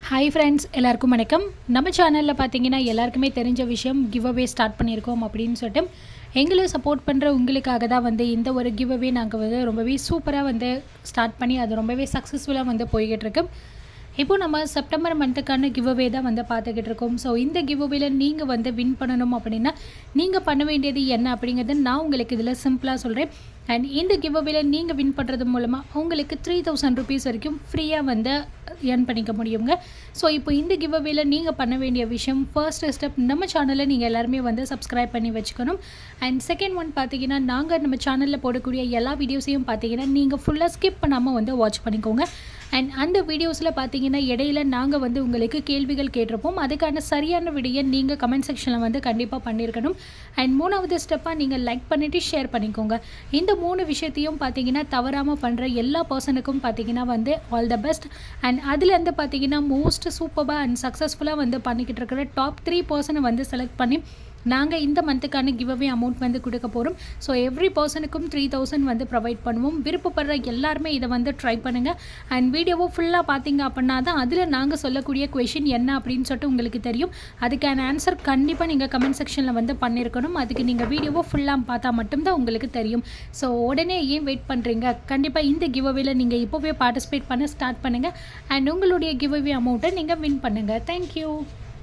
hi friends எல்லாருக்கும் வணக்கம் நம்ம சேனலில் பார்த்தீங்கன்னா எல்லாருக்குமே தெரிஞ்ச விஷயம் கிவ் அவே ஸ்டார்ட் பண்ணியிருக்கோம் அப்படின்னு சொல்லிட்டு எங்களை சப்போர்ட் பண்ணுற உங்களுக்காக தான் வந்து இந்த ஒரு கிவ் அவே நாங்கள் வந்து ரொம்பவே சூப்பராக வந்து ஸ்டார்ட் பண்ணி அது ரொம்பவே சக்ஸஸ்ஃபுல்லாக வந்து போய்கிட்டு இருக்கு இப்போ நம்ம செப்டம்பர் மந்த்துக்கான கிவ் அவே தான் வந்து பார்த்துக்கிட்டு இருக்கோம் ஸோ இந்த கிவ் அவேல நீங்கள் வந்து வின் பண்ணணும் அப்படின்னா நீங்கள் பண்ண வேண்டியது என்ன அப்படிங்கிறது நான் உங்களுக்கு இதில் சிம்பிளாக சொல்கிறேன் அண்ட் இந்த கிவ் அவேல நீங்கள் வின் பண்ணுறது மூலமாக உங்களுக்கு த்ரீ தௌசண்ட் ருபீஸ் வரைக்கும் ஃப்ரீயாக வந்து ஏர்ன் பண்ணிக்க முடியுங்க ஸோ இப்போ இந்த கிவ் அவேல நீங்கள் பண்ண வேண்டிய விஷயம் ஃபர்ஸ்ட் ஸ்டெப் நம்ம சேனலை நீங்கள் எல்லாருமே வந்து சப்ஸ்கிரைப் பண்ணி வச்சுக்கணும் அண்ட் செகண்ட் ஒன் பார்த்தீங்கன்னா நாங்கள் நம்ம சேனலில் போடக்கூடிய எல்லா வீடியோஸையும் பார்த்தீங்கன்னா நீங்கள் ஃபுல்லாக ஸ்கிப் பண்ணாமல் வந்து வாட்ச் பண்ணிக்கோங்க அண்ட் அந்த வீடியோஸில் பார்த்தீங்கன்னா இடையில நாங்கள் வந்து உங்களுக்கு கேள்விகள் கேட்டிருப்போம் அதுக்கான சரியான விடையை நீங்கள் கமெண்ட் செக்ஷனில் வந்து கண்டிப்பாக பண்ணியிருக்கணும் அண்ட் மூணாவது ஸ்டெப்பாக நீங்கள் லைக் பண்ணிவிட்டு ஷேர் பண்ணிக்கோங்க இந்த மூணு விஷயத்தையும் பார்த்தீங்கன்னா தவறாமல் பண்ணுற எல்லா பர்சனுக்கும் பார்த்தீங்கன்னா வந்து ஆல் த பெஸ்ட் அண்ட் அதுலேருந்து பார்த்தீங்கன்னா மோஸ்ட் சூப்பராக அண்ட் சக்ஸஸ்ஃபுல்லாக வந்து பண்ணிக்கிட்டு இருக்கிற டாப் த்ரீ பர்சனை வந்து செலக்ட் பண்ணி நாங்கள் இந்த மந்த்துக்கான கிவ் அவே அமௌண்ட் வந்து கொடுக்க போகிறோம் ஸோ எவ்ரி பர்சனுக்கும் த்ரீ தௌசண்ட் வந்து ப்ரொவைட் பண்ணுவோம் விருப்பப்படுற எல்லாருமே இதை வந்து ட்ரை பண்ணுங்கள் அண்ட் வீடியோவை ஃபுல்லாக பார்த்தீங்க அப்படின்னா தான் அதில் நாங்கள் சொல்லக்கூடிய கொஷின் என்ன அப்படின்னு சொல்லிட்டு உங்களுக்கு தெரியும் அதுக்கான ஆன்சர் கண்டிப்பாக நீங்கள் கமெண்ட் செக்ஷனில் வந்து பண்ணியிருக்கணும் அதுக்கு நீங்கள் வீடியோவை ஃபுல்லாக பார்த்தா மட்டும்தான் உங்களுக்கு தெரியும் ஸோ உடனே ஏன் வெயிட் பண்ணுறீங்க கண்டிப்பாக இந்த கிவ் அவேல நீங்கள் இப்போவே பார்ட்டிசிபேட் பண்ண ஸ்டார்ட் பண்ணுங்கள் அண்ட் உங்களுடைய கிவ் அவே அமௌண்ட்டை நீங்கள் வின் பண்ணுங்கள் தேங்க்யூ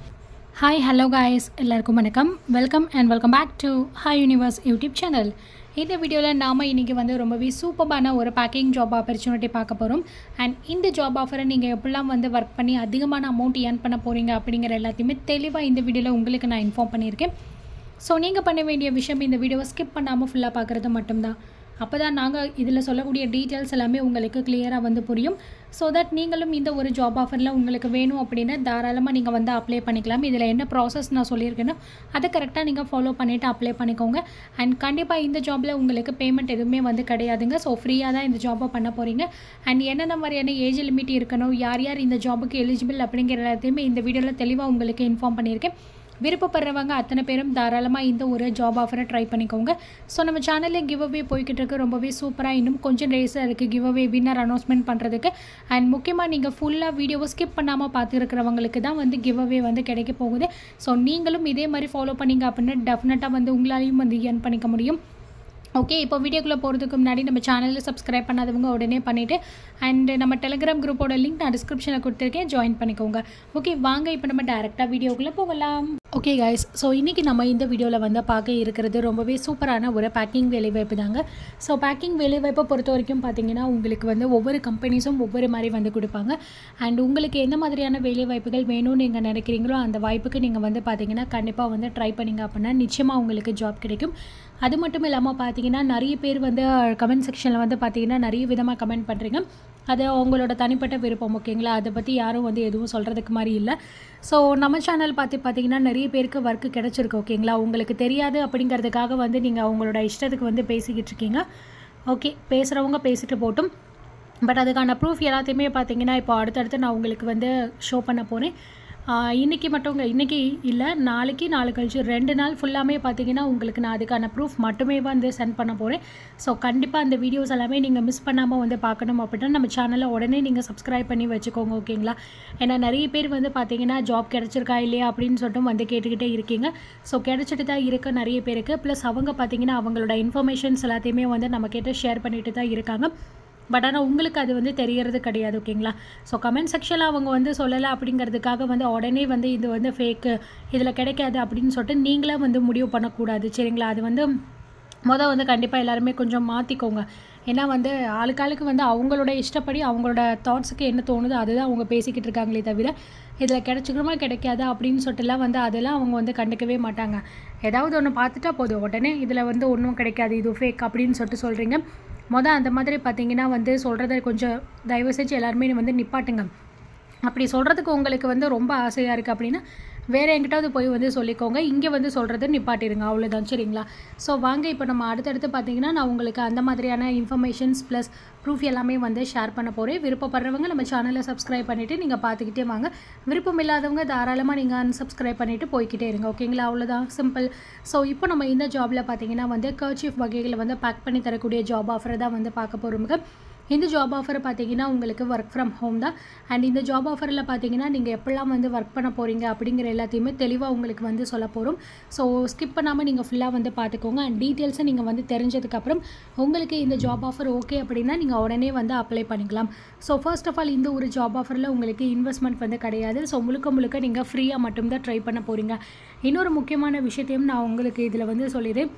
ஹாய் ஹலோ காய்ஸ் எல்லாருக்கும் வணக்கம் welcome and welcome back to Hi Universe YouTube channel இந்த வீடியோவில் நாம் இன்றைக்கி வந்து ரொம்பவே சூப்பரான ஒரு பேக்கிங் ஜாப் ஆப்பர்ச்சுனிட்டி பார்க்க போகிறோம் அண்ட் இந்த ஜாப் ஆஃபரை நீங்கள் எப்படிலாம் வந்து ஒர்க் பண்ணி அதிகமான அமௌண்ட் ஏர்ன் பண்ண போகிறீங்க அப்படிங்கிற எல்லாத்தையுமே தெளிவாக இந்த வீடியோவில் உங்களுக்கு நான் இன்ஃபார்ம் பண்ணியிருக்கேன் ஸோ நீங்கள் பண்ண வேண்டிய விஷயம் இந்த வீடியோவை ஸ்கிப் பண்ணாமல் ஃபுல்லாக பார்க்குறது மட்டும்தான் அப்போ தான் நாங்கள் இதில் சொல்லக்கூடிய டீட்டெயில்ஸ் எல்லாமே உங்களுக்கு கிளியராக வந்து புரியும் ஸோ தட் நீங்களும் இந்த ஒரு ஜாப் ஆஃபரில் உங்களுக்கு வேணும் அப்படின்னா தாராளமாக நீங்கள் வந்து அப்ளை பண்ணிக்கலாம் இதில் என்ன ப்ராசஸ் நான் சொல்லியிருக்கேனோ அதை கரெக்டாக நீங்கள் ஃபாலோ பண்ணிவிட்டு அப்ளை பண்ணிக்கோங்க அண்ட் கண்டிப்பாக இந்த ஜாபில் உங்களுக்கு பேமெண்ட் எதுவுமே வந்து கிடையாதுங்க ஸோ ஃப்ரீயாக தான் இந்த ஜாப்பை பண்ண போகிறீங்க அண்ட் என்னென்ன மாதிரியான ஏஜ் லிமிட் இருக்கணும் யார் யார் இந்த ஜாபுக்கு எலிஜிபிள் அப்படிங்கிற எல்லாத்தையுமே இந்த வீடியோவில் தெளிவாக உங்களுக்கு இன்ஃபார்ம் பண்ணியிருக்கேன் விருப்பப்படுறவங்க அத்தனை பேரும் தாராளமாக இந்த ஒரு ஜாப் ஆஃபரை ட்ரை பண்ணிக்கோங்க ஸோ நம்ம சேனலில் கிவ் அவே போய்கிட்டு இருக்கு ரொம்பவே சூப்பராக இன்னும் கொஞ்சம் ரேஸாக இருக்குது கிவ் அவே வின்னர் அனௌன்ஸ்மெண்ட் பண்ணுறதுக்கு அண்ட் முக்கியமாக நீங்கள் ஃபுல்லாக வீடியோவை ஸ்கிப் பண்ணாமல் பார்த்துருக்கிறவங்களுக்கு தான் வந்து கிவ் அவே வந்து கிடைக்க போகுது ஸோ நீங்களும் இதே மாதிரி ஃபாலோ பண்ணிங்க அப்படின்னா டெஃபினட்டாக வந்து உங்களாலையும் வந்து ஏர்ன் பண்ணிக்க முடியும் ஓகே இப்போ வீடியோக்குள்ளே போகிறதுக்கு முன்னாடி நம்ம சேனலில் சப்ஸ்கிரைப் பண்ணாதவங்க உடனே பண்ணிவிட்டு அண்ட் நம்ம டெலிகிராம் குரூப்போட லிங்க் நான் டிஸ்கிரிப்ஷனில் கொடுத்துருக்கேன் ஜாயின் பண்ணிக்கோங்க ஓகே வாங்க இப்போ நம்ம டேரெக்டாக வீடியோக்குள்ளே போகலாம் ஓகே கைஸ் ஸோ இன்றைக்கி நம்ம இந்த வீடியோவில் வந்து பார்க்க இருக்கிறது ரொம்பவே சூப்பரான ஒரு பேக்கிங் வேலைவாய்ப்பு தாங்க ஸோ பேக்கிங் வேலைவாய்ப்பை பொறுத்த வரைக்கும் பார்த்தீங்கன்னா உங்களுக்கு வந்து ஒவ்வொரு கம்பெனிஸும் ஒவ்வொரு மாதிரி வந்து கொடுப்பாங்க அண்ட் உங்களுக்கு எந்த மாதிரியான வேலைவாய்ப்புகள் வேணும்னு நீங்கள் நினைக்கிறீங்களோ அந்த வாய்ப்புக்கு நீங்கள் வந்து பார்த்தீங்கன்னா கண்டிப்பாக வந்து ட்ரை பண்ணிங்க அப்படின்னா நிச்சயமாக உங்களுக்கு ஜாப் கிடைக்கும் அது மட்டும் இல்லாமல் பார்த்தீங்கன்னா நிறைய பேர் வந்து கமெண்ட் செக்ஷனில் வந்து பார்த்தீங்கன்னா நிறைய விதமாக கமெண்ட் பண்ணுறீங்க அது அவங்களோட தனிப்பட்ட விருப்பம் ஓகேங்களா அதை பற்றி யாரும் வந்து எதுவும் சொல்கிறதுக்கு மாதிரி இல்லை ஸோ நம்ம சேனல் பார்த்து பார்த்தீங்கன்னா நிறைய பேருக்கு ஒர்க்கு கிடச்சிருக்கு ஓகேங்களா உங்களுக்கு தெரியாது அப்படிங்கிறதுக்காக வந்து நீங்கள் அவங்களோட இஷ்டத்துக்கு வந்து பேசிக்கிட்டு இருக்கீங்க ஓகே பேசுகிறவங்க பேசிட்டு போட்டும் பட் அதுக்கான ப்ரூஃப் எல்லாத்தையுமே பார்த்தீங்கன்னா இப்போ அடுத்தடுத்து நான் உங்களுக்கு வந்து ஷோ பண்ண போகிறேன் இன்றைக்கி மட்டும் இன்றைக்கி இல்லை நாளைக்கு நாளை கழிச்சு ரெண்டு நாள் ஃபுல்லாமே பார்த்தீங்கன்னா உங்களுக்கு நான் அதுக்கான ப்ரூஃப் மட்டுமே வந்து சென்ட் பண்ண போகிறேன் ஸோ கண்டிப்பாக அந்த வீடியோஸ் எல்லாமே நீங்கள் மிஸ் பண்ணாமல் வந்து பார்க்கணும் அப்படின்னா நம்ம சேனலை உடனே நீங்கள் சப்ஸ்கிரைப் பண்ணி வச்சுக்கோங்க ஓகேங்களா ஏன்னா நிறைய பேர் வந்து பார்த்தீங்கன்னா ஜாப் கிடச்சிருக்கா இல்லையா அப்படின்னு சொல்லிட்டு வந்து கேட்டுக்கிட்டே இருக்கீங்க ஸோ கிடச்சிட்டு தான் இருக்க நிறைய பேருக்கு ப்ளஸ் அவங்க பார்த்தீங்கன்னா அவங்களோட இன்ஃபர்மேஷன்ஸ் எல்லாத்தையுமே வந்து நம்ம கிட்ட ஷேர் பண்ணிட்டு தான் இருக்காங்க பட் ஆனால் உங்களுக்கு அது வந்து தெரியறது கிடையாது ஓகேங்களா ஸோ கமெண்ட் செக்ஷனில் அவங்க வந்து சொல்லலை அப்படிங்கிறதுக்காக வந்து உடனே வந்து இது வந்து ஃபேக்கு இதில் கிடைக்காது அப்படின்னு சொல்லிட்டு நீங்களே வந்து முடிவு பண்ணக்கூடாது சரிங்களா அது வந்து மொதல் வந்து கண்டிப்பாக எல்லாருமே கொஞ்சம் மாற்றிக்கோங்க ஏன்னா வந்து ஆளுக்காளுக்கு வந்து அவங்களோட இஷ்டப்படி அவங்களோட தாட்ஸுக்கு என்ன தோணுதோ அதுதான் அவங்க பேசிக்கிட்டு இருக்காங்களே தவிர இதில் கிடச்சிக்கிறோமா கிடைக்காதா அப்படின்னு சொல்லிட்டுலாம் வந்து அதெல்லாம் அவங்க வந்து கண்டுக்கவே மாட்டாங்க ஏதாவது ஒன்று பார்த்துட்டா போதும் உடனே இதில் வந்து ஒன்றும் கிடைக்காது இது ஃபேக் அப்படின்னு சொல்லிட்டு சொல்கிறீங்க மொதல் அந்த மாதிரி பார்த்தீங்கன்னா வந்து சொல்கிறத கொஞ்சம் தயவு செஞ்சு எல்லாருமே வந்து நிப்பாட்டுங்க அப்படி சொல்கிறதுக்கு உங்களுக்கு வந்து ரொம்ப ஆசையாக இருக்குது அப்படின்னா வேறு எங்கிட்டாவது போய் வந்து சொல்லிக்கோங்க இங்கே வந்து சொல்கிறது நிப்பாட்டிடுங்க அவ்வளோதான் சரிங்களா ஸோ வாங்க இப்போ நம்ம அடுத்தடுத்து பார்த்தீங்கன்னா நான் உங்களுக்கு அந்த மாதிரியான இன்ஃபர்மேஷன்ஸ் ப்ளஸ் ப்ரூஃப் எல்லாமே வந்து ஷேர் பண்ண போகிறேன் விருப்பப்படுறவங்க நம்ம சேனலை சப்ஸ்கிரைப் பண்ணிவிட்டு நீங்கள் பார்த்துக்கிட்டே வாங்க விருப்பம் இல்லாதவங்க தாராளமாக நீங்கள் அன்சப்ஸ்கிரைப் பண்ணிவிட்டு போய்கிட்டே இருங்க ஓகேங்களா அவ்வளோதான் சிம்பிள் ஸோ இப்போ நம்ம இந்த ஜாபில் பார்த்தீங்கன்னா வந்து கர்ச்சீஃப் வகைகளை வந்து பேக் பண்ணி தரக்கூடிய ஜாப் ஆஃபரை தான் வந்து பார்க்க போகிறோமுங்க இந்த ஜாப் ஆஃபர் பார்த்தீங்கன்னா உங்களுக்கு ஒர்க் ஃப்ரம் ஹோம் தான் அண்ட் இந்த ஜாப் ஆஃபரில் பார்த்தீங்கன்னா நீங்கள் எப்படிலாம் வந்து ஒர்க் பண்ண போகிறீங்க அப்படிங்கிற எல்லாத்தையுமே தெளிவாக உங்களுக்கு வந்து சொல்ல போகிறோம் ஸோ ஸ்கிப் பண்ணாமல் நீங்கள் ஃபுல்லாக வந்து பார்த்துக்கோங்க அண்ட் டீட்டெயில்ஸை நீங்கள் வந்து தெரிஞ்சதுக்கப்புறம் உங்களுக்கு இந்த ஜாப் ஆஃபர் ஓகே அப்படின்னா நீங்கள் உடனே வந்து அப்ளை பண்ணிக்கலாம் ஸோ ஃபர்ஸ்ட் ஆஃப் ஆல் இந்த ஒரு ஜாப் ஆஃபரில் உங்களுக்கு இன்வெஸ்ட்மெண்ட் வந்து கிடையாது ஸோ முழுக்க முழுக்க நீங்கள் ஃப்ரீயாக மட்டும்தான் ட்ரை பண்ண போகிறீங்க இன்னொரு முக்கியமான விஷயத்தையும் நான் உங்களுக்கு இதில் வந்து சொல்லிடுறேன்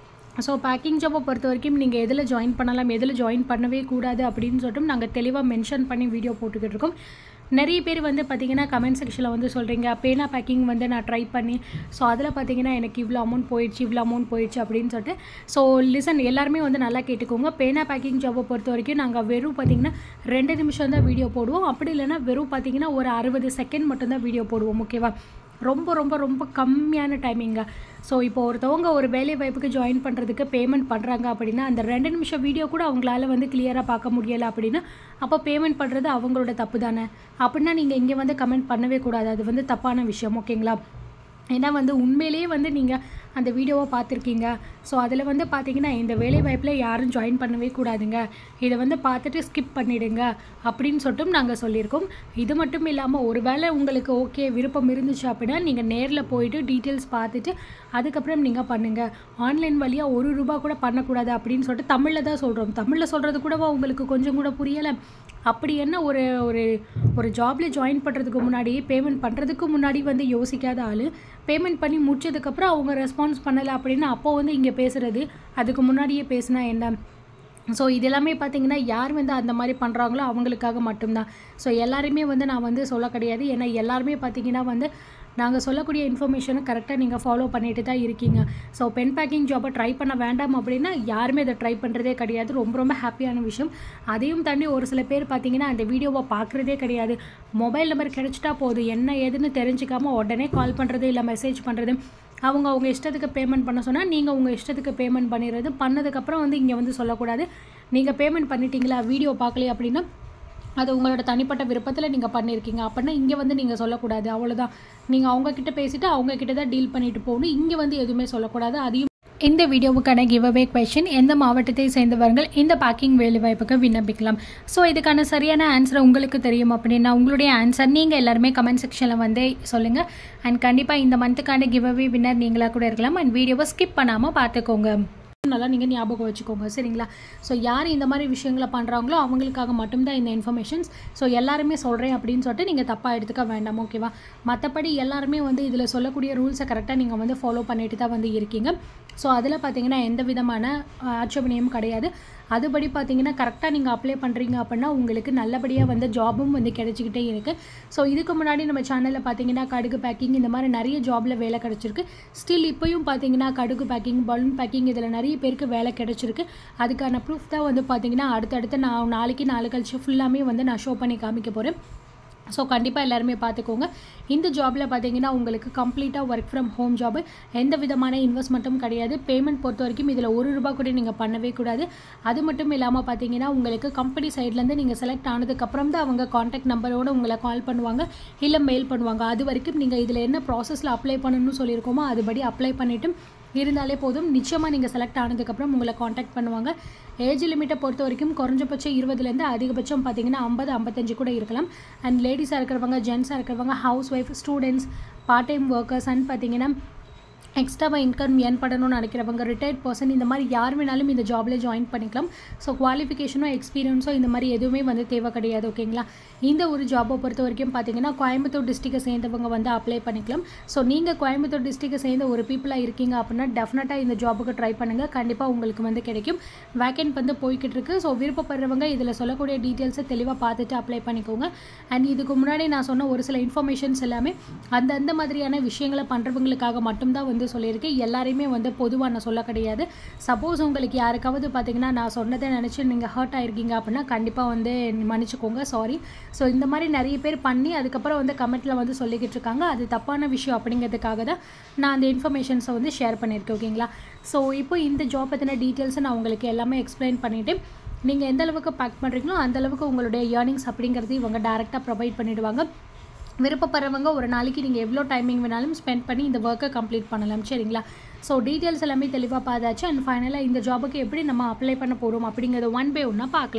ஸோ பேக்கிங் ஜாப்பை பொறுத்த வரைக்கும் நீங்கள் எதில் ஜாயின் பண்ணலாம் எதில் ஜாயின் பண்ணவே கூடாது அப்படின்னு சொல்லிட்டு நாங்கள் தெளிவாக மென்ஷன் பண்ணி வீடியோ போட்டுக்கிட்டு இருக்கோம் நிறைய பேர் வந்து பார்த்தீங்கன்னா கமெண்ட் செக்ஷனில் வந்து சொல்கிறீங்க பேனா பேக்கிங் வந்து நான் ட்ரை பண்ணி ஸோ அதில் பார்த்தீங்கன்னா எனக்கு இவ்வளோ அமௌண்ட் போயிடுச்சு இவ்வளோ அமௌண்ட் போயிடுச்சு அப்படின்னு சொல்லிட்டு ஸோ லிசன் எல்லாருமே வந்து நல்லா கேட்டுக்கோங்க பேனா பேக்கிங் ஜாப்பை பொறுத்த வரைக்கும் நாங்கள் வெறும் பார்த்தீங்கன்னா ரெண்டு நிமிஷம் தான் வீடியோ போடுவோம் அப்படி இல்லைன்னா வெறும் பார்த்தீங்கன்னா ஒரு அறுபது செகண்ட் மட்டும்தான் வீடியோ போடுவோம் ஓகேவா ரொம்ப ரொம்ப ரொம்ப கம்மியான டைமிங்க ஸோ இப்போ ஒருத்தவங்க ஒரு வேலை வாய்ப்புக்கு ஜாயின் பண்ணுறதுக்கு பேமெண்ட் பண்ணுறாங்க அப்படின்னா அந்த ரெண்டு நிமிஷம் வீடியோ கூட அவங்களால வந்து கிளியராக பார்க்க முடியலை அப்படின்னா அப்போ பேமெண்ட் பண்ணுறது அவங்களோட தப்பு தானே அப்படின்னா நீங்கள் இங்கே வந்து கமெண்ட் பண்ணவே கூடாது அது வந்து தப்பான விஷயம் ஓகேங்களா ஏன்னா வந்து உண்மையிலேயே வந்து நீங்கள் அந்த வீடியோவை பார்த்துருக்கீங்க ஸோ அதில் வந்து பார்த்தீங்கன்னா இந்த வேலை வாய்ப்பில் யாரும் ஜாயின் பண்ணவே கூடாதுங்க இதை வந்து பார்த்துட்டு ஸ்கிப் பண்ணிடுங்க அப்படின்னு சொல்லிட்டும் நாங்கள் சொல்லியிருக்கோம் இது மட்டும் இல்லாமல் ஒரு வேளை உங்களுக்கு ஓகே விருப்பம் இருந்துச்சு அப்படின்னா நீங்கள் நேரில் போயிட்டு டீட்டெயில்ஸ் பார்த்துட்டு அதுக்கப்புறம் நீங்கள் பண்ணுங்கள் ஆன்லைன் வழியாக ஒரு ரூபா கூட பண்ணக்கூடாது அப்படின்னு சொல்லிட்டு தமிழில் தான் சொல்கிறோம் தமிழில் சொல்கிறது கூடவா உங்களுக்கு கொஞ்சம் கூட புரியலை அப்படி என்ன ஒரு ஒரு ஒரு ஜாபில் ஜாயின் பண்ணுறதுக்கு முன்னாடி பேமெண்ட் பண்ணுறதுக்கு முன்னாடி வந்து யோசிக்காத ஆள் பேமெண்ட் பண்ணி முடிச்சதுக்கப்புறம் அவங்க ரெஸ்பான்ஸ் பண்ணலை அப்படின்னு அப்போ வந்து இங்கே பேசுகிறது அதுக்கு முன்னாடியே பேசுனா என்ன ஸோ இது எல்லாமே பார்த்தீங்கன்னா யார் வந்து அந்த மாதிரி பண்ணுறாங்களோ அவங்களுக்காக மட்டும்தான் ஸோ எல்லாருமே வந்து நான் வந்து சொல்ல கிடையாது ஏன்னா எல்லாருமே பார்த்தீங்கன்னா வந்து நாங்கள் சொல்லக்கூடிய இன்ஃபர்மேஷனை கரெக்டாக நீங்கள் ஃபாலோ பண்ணிட்டு தான் இருக்கீங்க ஸோ பென் பேக்கிங் ஜாப்பை ட்ரை பண்ண வேண்டாம் அப்படின்னா யாருமே இதை ட்ரை பண்ணுறதே கிடையாது ரொம்ப ரொம்ப ஹாப்பியான விஷயம் அதையும் தாண்டி ஒரு சில பேர் பார்த்தீங்கன்னா அந்த வீடியோவை பார்க்குறதே கிடையாது மொபைல் நம்பர் கிடைச்சிட்டா போதும் என்ன ஏதுன்னு தெரிஞ்சுக்காம உடனே கால் பண்ணுறது இல்லை மெசேஜ் பண்ணுறது அவங்க அவங்க இஷ்டத்துக்கு பேமெண்ட் பண்ண சொன்னால் நீங்கள் உங்கள் இஷ்டத்துக்கு பேமெண்ட் பண்ணிடுறது பண்ணதுக்கப்புறம் வந்து இங்கே வந்து சொல்லக்கூடாது நீங்கள் பேமெண்ட் பண்ணிட்டீங்களா வீடியோ பார்க்கலையே அப்படின்னா அது உங்களோட தனிப்பட்ட விருப்பத்தில் நீங்கள் பண்ணியிருக்கீங்க அப்படின்னா இங்கே வந்து நீங்கள் சொல்லக்கூடாது அவ்வளோதான் நீங்கள் அவங்கக்கிட்ட பேசிவிட்டு அவங்கக்கிட்ட தான் டீல் பண்ணிட்டு போகணும் இங்கே வந்து எதுவுமே சொல்லக்கூடாது அதையும் இந்த வீடியோவுக்கான கிவ் அவே கொஷின் எந்த மாவட்டத்தை சேர்ந்தவர்கள் இந்த பேக்கிங் வேலைவாய்ப்புக்கு விண்ணப்பிக்கலாம் ஸோ இதுக்கான சரியான ஆன்சர் உங்களுக்கு தெரியும் அப்படின்னா உங்களுடைய ஆன்சர் நீங்கள் எல்லாருமே கமெண்ட் செக்ஷனில் வந்து சொல்லுங்கள் அண்ட் கண்டிப்பாக இந்த மந்த்துக்கான கிவ் அவே வின்னர் நீங்களாக கூட இருக்கலாம் அண்ட் வீடியோவை ஸ்கிப் பண்ணாமல் பார்த்துக்கோங்க நல்லா நீங்கள் ஞாபகம் வச்சுக்கோங்க சரிங்களா ஸோ யார் இந்த மாதிரி விஷயங்களை பண்ணுறாங்களோ அவங்களுக்காக மட்டும்தான் இந்த இன்ஃபர்மேஷன்ஸ் ஸோ எல்லாருமே சொல்கிறேன் அப்படின்னு சொல்லிட்டு நீங்கள் தப்பாக எடுத்துக்க வேண்டாம் ஓகேவா மற்றபடி எல்லாருமே வந்து இதில் சொல்லக்கூடிய ரூல்ஸை கரெக்டாக நீங்கள் வந்து ஃபாலோ பண்ணிட்டு தான் வந்து இருக்கீங்க ஸோ அதில் பார்த்தீங்கன்னா எந்த விதமான ஆட்சேபனையும் கிடையாது அதுபடி பார்த்தீங்கன்னா கரெக்டாக நீங்கள் அப்ளை பண்ணுறீங்க அப்படின்னா உங்களுக்கு நல்லபடியாக வந்து ஜாபும் வந்து கிடைச்சிக்கிட்டே இருக்குது ஸோ இதுக்கு முன்னாடி நம்ம சேனலில் பார்த்தீங்கன்னா கடுகு பேக்கிங் இந்த மாதிரி நிறைய ஜாபில் வேலை கிடச்சிருக்கு ஸ்டில் இப்போயும் பார்த்தீங்கன்னா கடுகு பேக்கிங் பலூன் பேக்கிங் இதில் நிறைய பேருக்கு வேலை கிடச்சிருக்கு அதுக்கான ப்ரூஃப் தான் வந்து பார்த்தீங்கன்னா அடுத்தடுத்து நான் நாளைக்கு நாலு கழிச்சு ஃபுல்லாமே வந்து நான் ஷோ பண்ணி காமிக்க போகிறேன் ஸோ கண்டிப்பாக எல்லாருமே பார்த்துக்கோங்க இந்த ஜாபில் பார்த்தீங்கன்னா உங்களுக்கு கம்ப்ளீட்டாக ஒர்க் ஃப்ரம் ஹோம் ஜாப் எந்த விதமான இன்வெஸ்ட்மெண்ட்டும் கிடையாது பேமெண்ட் பொறுத்த வரைக்கும் இதில் ஒரு ரூபா கூட நீங்கள் பண்ணவே கூடாது அது மட்டும் இல்லாமல் பார்த்தீங்கன்னா உங்களுக்கு கம்பெனி சைட்லேருந்து நீங்கள் செலக்ட் ஆனதுக்கப்புறம் தான் அவங்க காண்டாக்ட் நம்பரோடு உங்களை கால் பண்ணுவாங்க இல்லை மெயில் பண்ணுவாங்க அது வரைக்கும் நீங்கள் இதில் என்ன ப்ராசஸில் அப்ளை பண்ணணும்னு சொல்லியிருக்கோமோ அதுபடி அப்ளை பண்ணிவிட்டு இருந்தாலே போதும் நிச்சயமாக நீங்கள் செலக்ட் ஆனதுக்கப்புறம் உங்களை காண்டாக்ட் பண்ணுவாங்க ஏஜ் லிமிட்டை பொறுத்த வரைக்கும் குறைஞ்சபட்சம் இருபதுலேருந்து அதிகபட்சம் பார்த்தீங்கன்னா ஐம்பது ஐம்பத்தஞ்சு கூட இருக்கலாம் அண்ட் லேடிஸாக இருக்கிறவங்க ஜென்ஸாக இருக்கிறவங்க house wife students part time workers and பார்த்தீங்கன்னா எக்ஸ்ட்ராவாக இன்கம் ஏர்ன் பண்ணணும்னு நினைக்கிறவங்க ரிட்டையர்ட் பர்சன் இந்த மாதிரி யார் வேணாலும் இந்த ஜாபில் ஜாயின் பண்ணிக்கலாம் ஸோ குவாலிஃபிகேஷனோ எக்ஸ்பீரியன்ஸோ இந்த மாதிரி எதுவுமே வந்து தேவை கிடையாது ஓகேங்களா இந்த ஒரு ஜாபை பொறுத்த வரைக்கும் பார்த்தீங்கன்னா கோயம்புத்தூர் டிஸ்ட்ரிக்டை சேர்ந்தவங்க வந்து அப்ளை பண்ணிக்கலாம் ஸோ நீங்கள் கோயம்புத்தூர் டிஸ்ட்ரிக்டை சேர்ந்த ஒரு பீப்புளாக இருக்கீங்க அப்படின்னா டெஃபினட்டாக இந்த ஜாபுக்கு ட்ரை பண்ணுங்கள் கண்டிப்பாக உங்களுக்கு வந்து கிடைக்கும் வேக்கண்ட் வந்து போய்கிட்டு இருக்கு ஸோ விருப்பப்படுறவங்க இதில் சொல்லக்கூடிய டீட்டெயில்ஸை தெளிவாக பார்த்துட்டு அப்ளை பண்ணிக்கோங்க அண்ட் இதுக்கு முன்னாடி நான் சொன்ன ஒரு சில இன்ஃபர்மேஷன்ஸ் எல்லாமே அந்தந்த மாதிரியான விஷயங்களை பண்ணுறவங்களுக்காக மட்டும்தான் வந்து சொல்லியிருக்கேன் எல்லாரையுமே வந்து பொதுவாக நான் சொல்ல கிடையாது சப்போஸ் உங்களுக்கு யாருக்காவது பார்த்தீங்கன்னா நான் சொன்னதை நினச்சி நீங்கள் ஹர்ட் ஆயிருக்கீங்க அப்படின்னா கண்டிப்பாக வந்து மன்னிச்சுக்கோங்க சாரி ஸோ இந்த மாதிரி நிறைய பேர் பண்ணி அதுக்கப்புறம் வந்து கமெண்ட்டில் வந்து சொல்லிக்கிட்டு இருக்காங்க அது தப்பான விஷயம் அப்படிங்கிறதுக்காக தான் நான் அந்த இன்ஃபர்மேஷன்ஸை வந்து ஷேர் பண்ணியிருக்கேன் ஓகேங்களா ஸோ இப்போ இந்த ஜாப் பற்றின டீட்டெயில்ஸை நான் உங்களுக்கு எல்லாமே எக்ஸ்பிளைன் பண்ணிவிட்டு நீங்கள் எந்த அளவுக்கு பேக் பண்ணுறீங்களோ அந்த அளவுக்கு உங்களுடைய ஏர்னிங்ஸ் அப்படிங்கிறது இவங்க டேரெக்டாக ப்ரொவைட் பண்ணிவிடுவாங்க விருப்பப்படுறவங்க ஒரு நாளைக்கு நீங்கள் எவ்வளோ டைமிங் வேணாலும் ஸ்பெண்ட் பண்ணி இந்த ஒர்க்கை கம்ப்ளீட் பண்ணலாம் சரிங்களா ஸோ டீட்டெயில்ஸ் எல்லாமே தெளிவாக பார்த்தாச்சு அண்ட் ஃபைனலாக இந்த ஜாபுக்கு எப்படி நம்ம அப்ளை பண்ண போகிறோம் அப்படிங்கிறத ஒன் பை ஒன்னாக பார்க்கலாம்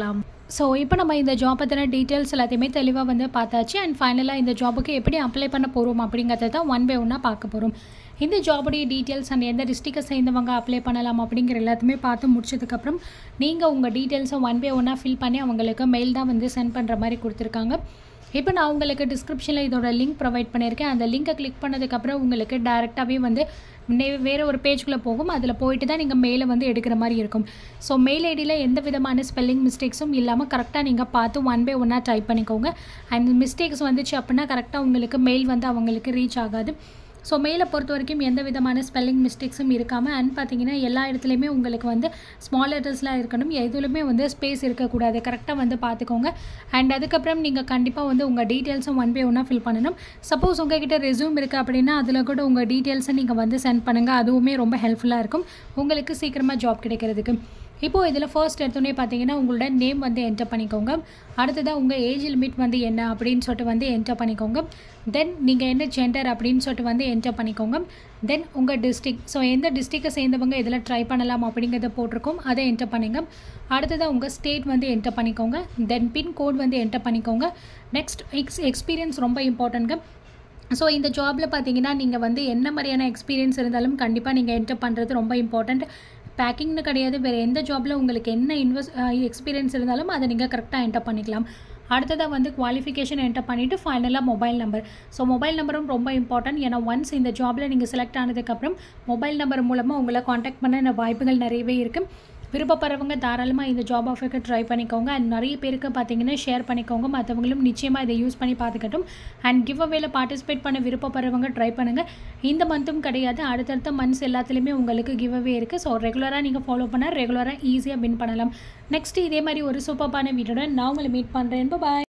ஸோ இப்போ நம்ம இந்த ஜாப் பற்றின டீட்டெயில்ஸ் எல்லாத்தையுமே தெளிவாக வந்து பார்த்தாச்சு அண்ட் ஃபைனலாக இந்த ஜாபுக்கு எப்படி அப்ளை பண்ண போகிறோம் அப்படிங்கிறத தான் ஒன் பை ஒன்னாக பார்க்க போகிறோம் இந்த ஜாபுடைய டீட்டெயில்ஸ் அண்ட் எந்த டிஸ்ட்ரிக்டை சேர்ந்தவங்க அப்ளை பண்ணலாம் அப்படிங்கிற எல்லாத்தையுமே பார்த்து முடிச்சதுக்கப்புறம் நீங்கள் உங்கள் டீட்டெயில்ஸை ஒன் பை ஒன்னாக ஃபில் பண்ணி அவங்களுக்கு மெயில் தான் வந்து சென்ட் பண்ணுற மாதிரி கொடுத்துருக்காங்க இப்போ நான் உங்களுக்கு டிஸ்கிரிப்ஷனில் இதோட லிங்க் ப்ரொவைட் பண்ணியிருக்கேன் அந்த லிங்கை கிளிக் பண்ணதுக்கப்புறம் உங்களுக்கு டேரெக்டாகவே வந்து நே- வேறு ஒரு பேஜ்குள்ளே போகும் அதில் போயிட்டு தான் நீங்கள் மெயிலை வந்து எடுக்கிற மாதிரி இருக்கும் ஸோ மெயில் ஐடியில் எந்த விதமான ஸ்பெல்லிங் மிஸ்டேக்ஸும் இல்லாமல் கரெக்டாக நீங்கள் பார்த்து ஒன் பை ஒன்னாக டைப் பண்ணிக்கோங்க அண்ட் மிஸ்டேக்ஸ் வந்துச்சு அப்படின்னா கரெக்டாக உங்களுக்கு மெயில் வந்து அவங்களுக்கு ரீச் ஆகாது ஸோ மெயிலை பொறுத்த வரைக்கும் எந்த விதமான ஸ்பெல்லிங் மிஸ்டேக்ஸும் இருக்காமல் அண்ட் பார்த்தீங்கன்னா எல்லா இடத்துலையுமே உங்களுக்கு வந்து ஸ்மால் லெட்டர்ஸ்லாம் இருக்கணும் எதுலையுமே வந்து ஸ்பேஸ் இருக்கக்கூடாது கரெக்டாக வந்து பார்த்துக்கோங்க அண்ட் அதுக்கப்புறம் நீங்கள் கண்டிப்பாக வந்து உங்கள் டீட்டெயில்ஸும் ஒன் பை ஒன்னாக ஃபில் பண்ணணும் சப்போஸ் உங்ககிட்ட ரெஸ்யூம் இருக்குது அப்படின்னா அதில் கூட உங்கள் டீட்டெயில்ஸை நீங்கள் வந்து சென்ட் பண்ணுங்கள் அதுவுமே ரொம்ப ஹெல்ப்ஃபுல்லாக இருக்கும் உங்களுக்கு சீக்கிரமாக ஜாப் கிடைக்கிறதுக்கு இப்போது இதில் ஃபர்ஸ்ட் எடுத்தோடனே பார்த்தீங்கன்னா உங்களோட நேம் வந்து என்டர் பண்ணிக்கோங்க அடுத்ததாக உங்கள் ஏஜ் லிமிட் வந்து என்ன அப்படின்னு சொல்லிட்டு வந்து என்டர் பண்ணிக்கோங்க தென் நீங்கள் என்ன ஜெண்டர் அப்படின்னு சொல்லிட்டு வந்து என்டர் பண்ணிக்கோங்க தென் உங்கள் டிஸ்ட்ரிக் ஸோ எந்த டிஸ்ட்ரிக்டை சேர்ந்தவங்க இதில் ட்ரை பண்ணலாம் அப்படிங்கிறத போட்டிருக்கோம் அதை என்டர் பண்ணுங்க அடுத்ததாக உங்கள் ஸ்டேட் வந்து என்டர் பண்ணிக்கோங்க தென் பின் கோட் வந்து என்டர் பண்ணிக்கோங்க நெக்ஸ்ட் எக்ஸ் எக்ஸ்பீரியன்ஸ் ரொம்ப இம்பார்ட்டன்ட்ங்க ஸோ இந்த ஜாபில் பார்த்தீங்கன்னா நீங்கள் வந்து என்ன மாதிரியான எக்ஸ்பீரியன்ஸ் இருந்தாலும் கண்டிப்பாக நீங்கள் என்டர் பண்ணுறது ரொம்ப இம்பார்ட்டண்ட் பேக்கிங்னு கிடையாது வேறு எந்த ஜாபில் உங்களுக்கு என்ன இன்வெஸ்ட் எக்ஸ்பீரியன்ஸ் இருந்தாலும் அதை நீங்கள் கரெக்டாக என்டர் பண்ணிக்கலாம் அடுத்ததாக வந்து குவாலிஃபிகேஷன் என்டர் பண்ணிவிட்டு ஃபைனலாக மொபைல் நம்பர் ஸோ மொபைல் நம்பரும் ரொம்ப இம்பார்ட்டன்ட் ஏன்னா ஒன்ஸ் இந்த ஜாபில் நீங்கள் செலக்ட் ஆனதுக்கப்புறம் மொபைல் நம்பர் மூலமாக உங்களை காண்டாக்ட் பண்ண வாய்ப்புகள் நிறையவே இருக்குது விருப்பப்படுறவங்க தாராளமாக இந்த ஜாப் ஆஃபருக்கு ட்ரை பண்ணிக்கோங்க அண்ட் நிறைய பேருக்கு பார்த்தீங்கன்னா ஷேர் பண்ணிக்கோங்க மற்றவங்களும் நிச்சயமாக இதை யூஸ் பண்ணி பார்த்துக்கட்டும் அண்ட் கிவ் அவேல பார்ட்டிசிபேட் பண்ண விருப்பப்படுறவங்க ட்ரை பண்ணுங்கள் இந்த மந்த்தும் கிடையாது அடுத்தடுத்த மந்த்ஸ் எல்லாத்துலேயுமே உங்களுக்கு கிவ் அவே இருக்குது ஸோ ரெகுலராக நீங்கள் ஃபாலோ பண்ணால் ரெகுலராக ஈஸியாக வின் பண்ணலாம் நெக்ஸ்ட் இதே மாதிரி ஒரு சூப்பரான வீடியோட நான் உங்களை மீட் பண்ணுறேன் பாய்